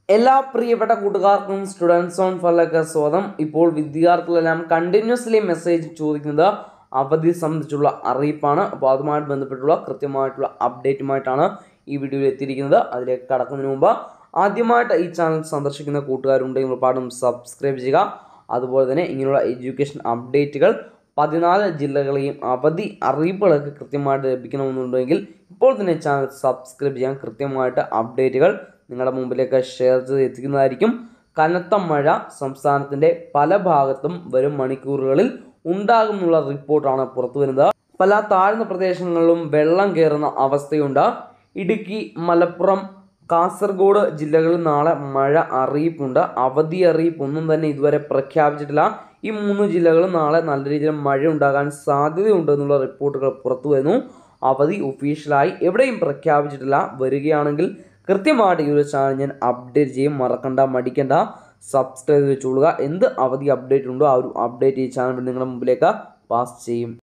എല്ലാ പ്രിയപ്പെട്ട കൂട്ടുകാർക്കും സ്റ്റുഡൻസ് ഓൺ ഫലൊക്കെ സ്വാഗതം ഇപ്പോൾ വിദ്യാർത്ഥികളെല്ലാം കണ്ടിന്യൂസ്ലി മെസ്സേജ് ചോദിക്കുന്നത് അവധി സംബന്ധിച്ചുള്ള അറിയിപ്പാണ് അപ്പോൾ അതുമായിട്ട് ബന്ധപ്പെട്ടുള്ള കൃത്യമായിട്ടുള്ള അപ്ഡേറ്റുമായിട്ടാണ് ഈ വീഡിയോയിൽ എത്തിയിരിക്കുന്നത് അതിലേക്ക് കടക്കുന്നതിന് മുമ്പ് ആദ്യമായിട്ട് ഈ ചാനൽ സന്ദർശിക്കുന്ന കൂട്ടുകാരുണ്ടെങ്കിൽ ഉറപ്പാടും സബ്സ്ക്രൈബ് ചെയ്യുക അതുപോലെ തന്നെ ഇങ്ങനെയുള്ള എഡ്യൂക്കേഷൻ അപ്ഡേറ്റുകൾ പതിനാല് ജില്ലകളെയും അവധി അറിയിപ്പുകളൊക്കെ കൃത്യമായിട്ട് ലഭിക്കണമെന്നുണ്ടെങ്കിൽ ഇപ്പോൾ തന്നെ ചാനൽ സബ്സ്ക്രൈബ് ചെയ്യാൻ കൃത്യമായിട്ട് അപ്ഡേറ്റുകൾ നിങ്ങളുടെ മുമ്പിലേക്ക് ഷെയർ ചെയ്ത് എത്തിക്കുന്നതായിരിക്കും കനത്ത മഴ സംസ്ഥാനത്തിൻ്റെ പല ഭാഗത്തും വരും മണിക്കൂറുകളിൽ ഉണ്ടാകുമെന്നുള്ള റിപ്പോർട്ടാണ് പുറത്തു വരുന്നത് പല താഴ്ന്ന പ്രദേശങ്ങളിലും വെള്ളം കയറുന്ന അവസ്ഥയുണ്ട് ഇടുക്കി മലപ്പുറം കാസർഗോഡ് ജില്ലകളിൽ നാളെ മഴ അറിയിപ്പുണ്ട് അവധി അറിയിപ്പ് ഒന്നും തന്നെ ഇതുവരെ പ്രഖ്യാപിച്ചിട്ടില്ല ഈ മൂന്ന് ജില്ലകളും നാളെ നല്ല രീതിയിൽ മഴ ഉണ്ടാകാൻ സാധ്യതയുണ്ട് എന്നുള്ള റിപ്പോർട്ടുകൾ പുറത്തു വരുന്നു അവധി ഒഫീഷ്യലായി എവിടെയും പ്രഖ്യാപിച്ചിട്ടില്ല വരികയാണെങ്കിൽ കൃത്യമായിട്ട് ഈ ഒരു ചാനൽ ഞാൻ അപ്ഡേറ്റ് ചെയ്യും മറക്കണ്ട മടിക്കണ്ട സബ്സ്ക്രൈബ് വെച്ചോളുക എന്ത് അവധി അപ്ഡേറ്റ് ഉണ്ടോ ആ ഒരു അപ്ഡേറ്റ് ഈ ചാനൽ നിങ്ങളുടെ മുമ്പിലേക്ക് പാസ് ചെയ്യും